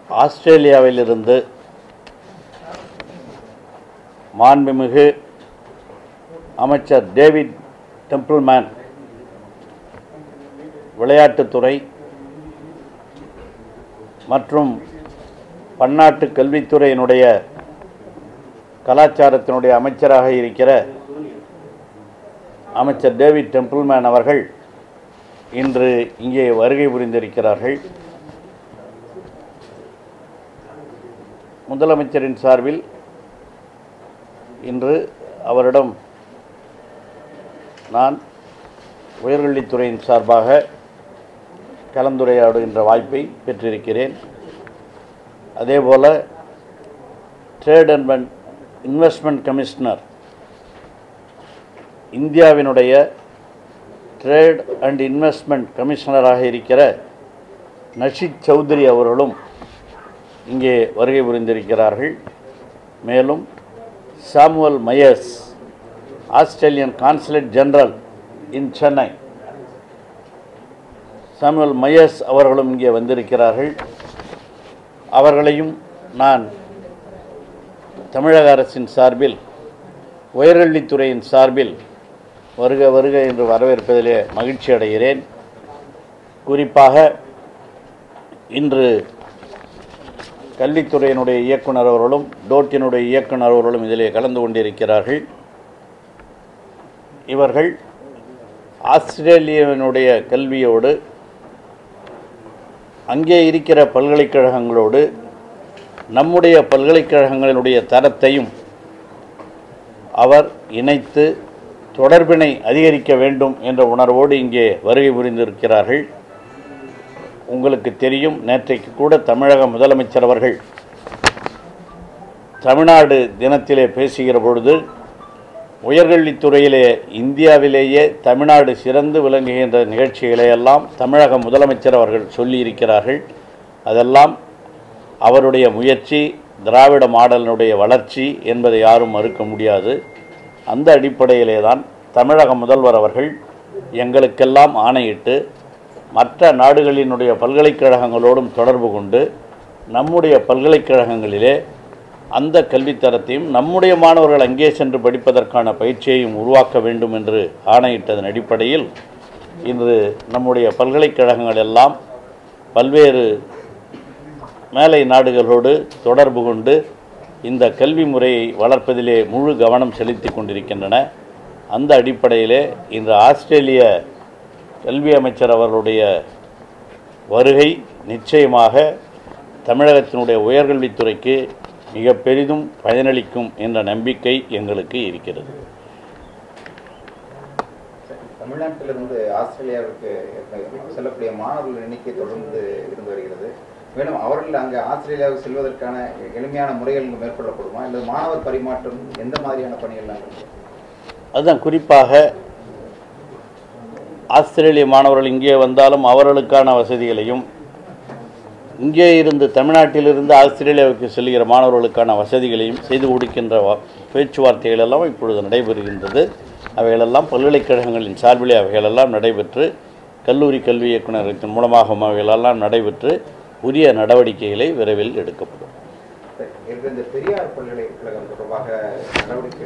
ஆஸ்திரேலியாவிலிருந்து மாண்புமிகு அமைச்சர் டேவிட் டெம்பிள்மேன் விளையாட்டுத்துறை மற்றும் பன்னாட்டு கல்வித்துறையினுடைய கலாச்சாரத்தினுடைய அமைச்சராக இருக்கிற அமைச்சர் டேவிட் டெம்பிள்மேன் அவர்கள் இன்று இங்கே வருகை புரிந்திருக்கிறார்கள் முதலமைச்சரின் சார்பில் இன்று அவரிடம் நான் உயர்கல்வித்துறையின் சார்பாக கலந்துரையாடுகின்ற வாய்ப்பை பெற்றிருக்கிறேன் அதேபோல ட்ரேட் அண்ட் இன்வெஸ்ட்மெண்ட் கமிஷனர் இந்தியாவினுடைய ட்ரேட் அண்ட் இன்வெஸ்ட்மெண்ட் கமிஷனராக இருக்கிற நஷித் சௌத்ரி அவர்களும் இங்கே வருகை புரிந்திருக்கிறார்கள் மேலும் Samuel Myers Australian consulate general in Chennai Samuel Myers அவர்களும் இங்கே வந்திருக்கிறார்கள் அவர்களையும் நான் தமிழக அரசின் சார்பில் உயர்கல்வித்துறையின் சார்பில் வருக வருக என்று வரவேற்பதிலே மகிழ்ச்சி அடைகிறேன் குறிப்பாக இன்று கல்வித்துறையினுடைய இயக்குனர் அவர்களும் டோட்டினுடைய இயக்குனர் அவர்களும் இதிலே கலந்து கொண்டிருக்கிறார்கள் இவர்கள் ஆஸ்திரேலியாவினுடைய கல்வியோடு அங்கே இருக்கிற பல்கலைக்கழகங்களோடு நம்முடைய பல்கலைக்கழகங்களினுடைய தரத்தையும் அவர் இணைத்து தொடர்பினை அதிகரிக்க வேண்டும் என்ற உணர்வோடு இங்கே வருகை புரிந்திருக்கிறார்கள் உங்களுக்கு தெரியும் நேற்றைக்கு கூட தமிழக முதலமைச்சர் அவர்கள் தமிழ்நாடு தினத்திலே பேசுகிற பொழுது உயர்கல்வித்துறையிலே இந்தியாவிலேயே தமிழ்நாடு சிறந்து விளங்குகின்ற நிகழ்ச்சிகளை எல்லாம் தமிழக முதலமைச்சர் அவர்கள் சொல்லியிருக்கிறார்கள் அதெல்லாம் அவருடைய முயற்சி திராவிட மாடலினுடைய வளர்ச்சி என்பதை யாரும் மறுக்க முடியாது அந்த அடிப்படையிலே தான் தமிழக முதல்வர் அவர்கள் எங்களுக்கெல்லாம் ஆணையிட்டு மற்ற நாடுகளினுடைய பல்கலைக்கழகங்களோடும் தொடர்பு கொண்டு நம்முடைய பல்கலைக்கழகங்களிலே அந்த கல்வித்தரத்தையும் நம்முடைய மாணவர்கள் அங்கே சென்று படிப்பதற்கான பயிற்சியையும் உருவாக்க வேண்டும் என்று ஆணையிட்டதன் அடிப்படையில் இன்று நம்முடைய பல்கலைக்கழகங்கள் எல்லாம் பல்வேறு மேலை நாடுகளோடு தொடர்பு கொண்டு இந்த கல்வி முறையை வளர்ப்பதிலே முழு கவனம் செலுத்தி கொண்டிருக்கின்றன அந்த அடிப்படையிலே இன்று ஆஸ்திரேலிய கல்வி அமைச்சர் அவர்களுடைய வருகை நிச்சயமாக தமிழகத்தினுடைய உயர்கல்வித்துறைக்கு மிக பெரிதும் பயனளிக்கும் என்ற நம்பிக்கை எங்களுக்கு இருக்கிறது தமிழ்நாட்டிலிருந்து ஆஸ்திரேலியாவுக்கு செல்லக்கூடிய மாணவர்கள் எண்ணிக்கை தொடர்ந்து இருந்து வருகிறது மேலும் அவர்கள் அங்கே ஆஸ்திரேலியாவுக்கு செல்வதற்கான எளிமையான முறைகள் இங்கு மேற்கொள்ளப்படுமா அல்லது மாணவர் பரிமாற்றம் எந்த மாதிரியான பணிகள்லாம் இருக்கு அதுதான் குறிப்பாக ஆஸ்திரேலிய மாணவர்கள் இங்கே வந்தாலும் அவர்களுக்கான வசதிகளையும் இங்கே இருந்து தமிழ்நாட்டிலிருந்து ஆஸ்திரேலியாவுக்கு செல்கிற மாணவர்களுக்கான வசதிகளையும் செய்து கொடுக்கின்ற வ- பேச்சுவார்த்தைகள் எல்லாம் இப்பொழுது நடைபெறுகின்றது அவைகளெல்லாம் பல்கலைக்கழகங்களின் சார்பிலே அவைகளெல்லாம் நடைபெற்று கல்லூரி கல்வி இயக்குநரகத்தின் மூலமாகவும் அவைகளெல்லாம் நடைபெற்று உரிய நடவடிக்கைகளை விரைவில் எடுக்கப்படும் சரி, இருக்கிற இந்த பெரியார் பல்கலைக்கழகம் தொடர்பாக நடவடிக்கை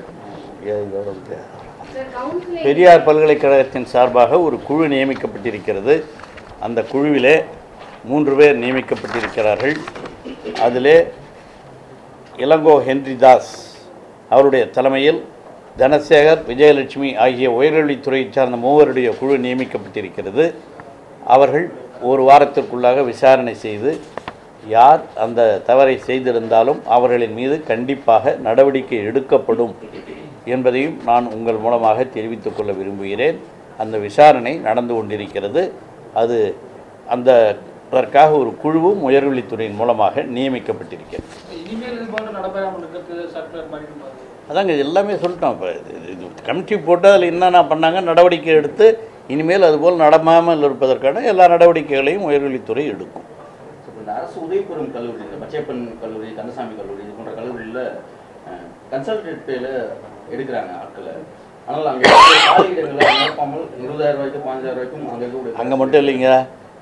பெரியார் பல்கலைக்கழகத்தின் சார்பாக ஒரு குழு நியமிக்கப்பட்டிருக்கிறது அந்த குழுவிலே மூன்று பேர் நியமிக்கப்பட்டிருக்கிறார்கள் அதிலே இளங்கோ ஹென்றி தாஸ் அவருடைய தலைமையில் தனசேகர் விஜயலட்சுமி ஆகிய உயர்கல்வித்துறையைச் சார்ந்த மூவருடைய குழு நியமிக்கப்பட்டிருக்கிறது அவர்கள் ஒரு வாரத்திற்குள்ளாக விசாரணை செய்து யார் அந்த தவறை செய்திருந்தாலும் அவர்களின் மீது கண்டிப்பாக நடவடிக்கை எடுக்கப்படும் என்பதையும் நான் உங்கள் மூலமாக தெரிவித்துக் கொள்ள விரும்புகிறேன் அந்த விசாரணை நடந்து கொண்டிருக்கிறது அது அந்த அதற்காக ஒரு குழுவும் உயர்கல்வித்துறையின் மூலமாக நியமிக்கப்பட்டிருக்கிறது இனிமேல் இது போன்று நடைபெறாமல் இருக்கிறது சர்க்குலர் பண்ணிட்டு அதாங்க இது எல்லாமே சொல்லிட்டோம் இப்போ இது கமிட்டி போட்டு அதில் என்னென்ன பண்ணாங்க நடவடிக்கை எடுத்து இனிமேல் அதுபோல் நடமாமல் இருப்பதற்கான எல்லா நடவடிக்கைகளையும் உயர்கல்வித்துறை எடுக்கும் இப்போ இந்த அரசு உதவிபெறும் கல்லூரி இந்த பச்சைப்பன் கல்லூரி கந்தசாமி கல்லூரி இது போன்ற கல்லூரியில் கன்சல்டேட் பேல எடுக்கிறாங்க ஆட்களை ஆனால் அங்கே காலி இடங்களை நிரப்பாமல் இருபதாயிரம் ரூபாய்க்கு பாஞ்சாயிரம் ரூபாய்க்கும் அங்கே இருக்கக்கூடிய அங்கே மட்டும் இல்லைங்க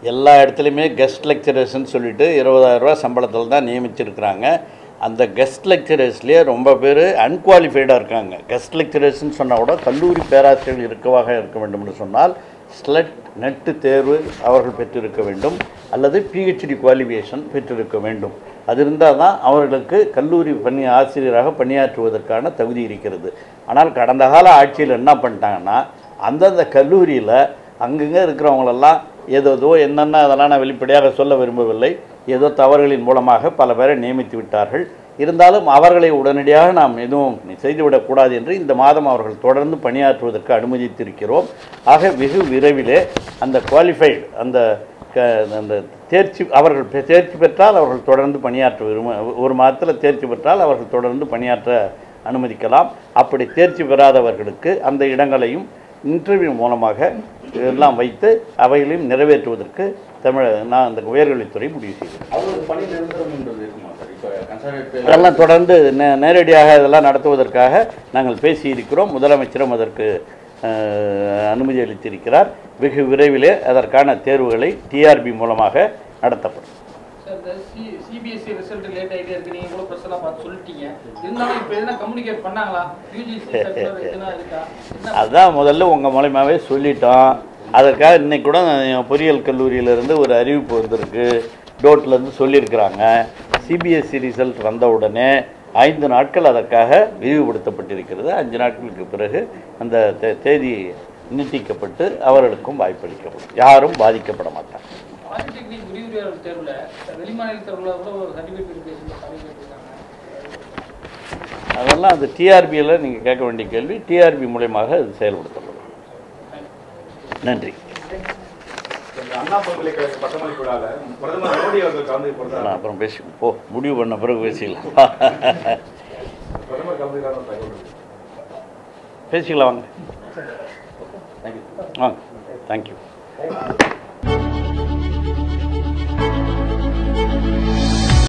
எல்லா இடத்துலையுமே கெஸ்ட் லெக்சரர்ஸ்னு சொல்லிட்டு இருபதாயிரரூவா சம்பளத்தில் தான் நியமிச்சிருக்கிறாங்க அந்த கெஸ்ட் லெக்சரர்ஸ்லேயே ரொம்ப பேர் அன்குவாலிஃபைடாக இருக்காங்க கெஸ்ட் லெக்சரர்ஸ்னு சொன்னால் கூட கல்லூரி பேராசிரியர்கள் இருக்கவாக இருக்க வேண்டும்னு சொன்னால் ஸ்லெட் நெட்டு தேர்வு அவர்கள் பெற்றிருக்க வேண்டும் அல்லது பிஹெச்டி குவாலிஃபிகேஷன் பெற்றிருக்க வேண்டும் அது இருந்தால் தான் அவர்களுக்கு கல்லூரி பணி ஆசிரியராக பணியாற்றுவதற்கான தகுதி இருக்கிறது ஆனால் கடந்த கால ஆட்சியில் என்ன பண்ணிட்டாங்கன்னா அந்தந்த கல்லூரியில் அங்கங்கே இருக்கிறவங்களெல்லாம் ஏதோ ஏதோ என்னென்ன அதெல்லாம் நான் வெளிப்படையாக சொல்ல விரும்பவில்லை ஏதோ தவறுகளின் மூலமாக பல பேரை நியமித்து விட்டார்கள் இருந்தாலும் அவர்களை உடனடியாக நாம் எதுவும் செய்துவிடக்கூடாது என்று இந்த மாதம் அவர்கள் தொடர்ந்து பணியாற்றுவதற்கு அனுமதித்திருக்கிறோம் ஆக வெகு விரைவிலே அந்த குவாலிஃபைடு அந்த க- அந்த தேர்ச்சி அவர்கள் பெ- தேர்ச்சி பெற்றால் அவர்கள் தொடர்ந்து பணியாற்ற விரும்ப ஒரு மாதத்தில் தேர்ச்சி பெற்றால் அவர்கள் தொடர்ந்து பணியாற்ற அனுமதிக்கலாம் அப்படி தேர்ச்சி பெறாதவர்களுக்கு அந்த இடங்களையும் இன்டர்வியூ மூலமாக எல்லாம் வைத்து அவைகளையும் நிறைவேற்றுவதற்கு தமிழ் நான் அந்த உயர்கல்வித்துறை முடிவு செய்தேன் அவங்களுக்கு பணி நிரந்தரம் என்பது இருக்குமா சார் இப்போ கன்சல்டேட் அதெல்லாம் தொடர்ந்து நே- நேரடியாக இதெல்லாம் நடத்துவதற்காக நாங்கள் பேசியிருக்கிறோம் முதலமைச்சரும் அதற்கு அஹ், அனுமதி அளித்திருக்கிறார் வெகு விரைவிலே அதற்கான தேர்வுகளை டிஆர்பி மூலமாக நடத்தப்படும் சார் இந்த சி சிபிஎஸ்சி ரிசல்ட் லேட் ஆகிட்டே இருக்கு நீங்கள் கூட ப்ரெஸ் எல்லாம் பார்த்து சொல்லிட்டீங்க இருந்தாலும் இப்போ எதுனா கம்யூனிகேட் பண்ணாங்களா யூஜிசி சர்க்குலர் எதுனா இருக்கா என்ன அதுதான் முதல்ல உங்கள் மூலயமாவே சொல்லிட்டோம் அதற்காக இன்னைக்கு கூட நான் பொறியியல் கல்லூரியிலேருந்து ஒரு அறிவிப்பு வந்திருக்கு டோட்லேருந்து சொல்லியிருக்கிறாங்க சிபிஎஸ்சி ரிசல்ட் வந்த உடனே ஐந்து நாட்கள் அதற்காக விரிவுபடுத்தப்பட்டிருக்கிறது அஞ்சு நாட்களுக்கு பிறகு அந்த தே- தேதி நீட்டிக்கப்பட்டு அவர்களுக்கும் வாய்ப்பளிக்கப்படும் யாரும் பாதிக்கப்பட மாட்டாங்க பாலிடெக்னிக் விரிவுரையாளர் தேர்வில் வெளிமாநில தேர்வில் கூட ஒரு சர்டிஃபிகேட் வெரிஃபிகேஷன் சர்டிஃபிகேட் இருக்காங்க அதெல்லாம் அது டிஆர்பியில் நீங்கள் கேட்க வேண்டிய கேள்வி டிஆர்பி மூலயமாக அது செயல்படுத்தப்படும் நன்றி இந்த அண்ணா பல்கலைக்கழக பட்டமளிப்பு விழால பிரதமர் மோடி அவர்கள் கலந்து கொண்டார் நான் அப்புறம் பேசி போ முடிவு பண்ண பிறகு பேசிக்கலாம் பிரதமர் கலந்துக்கான தகவல் இருக்கு. பேசிக்கலாம் வாங்க தேங்க்யூ வாங்க தேங்க்யூ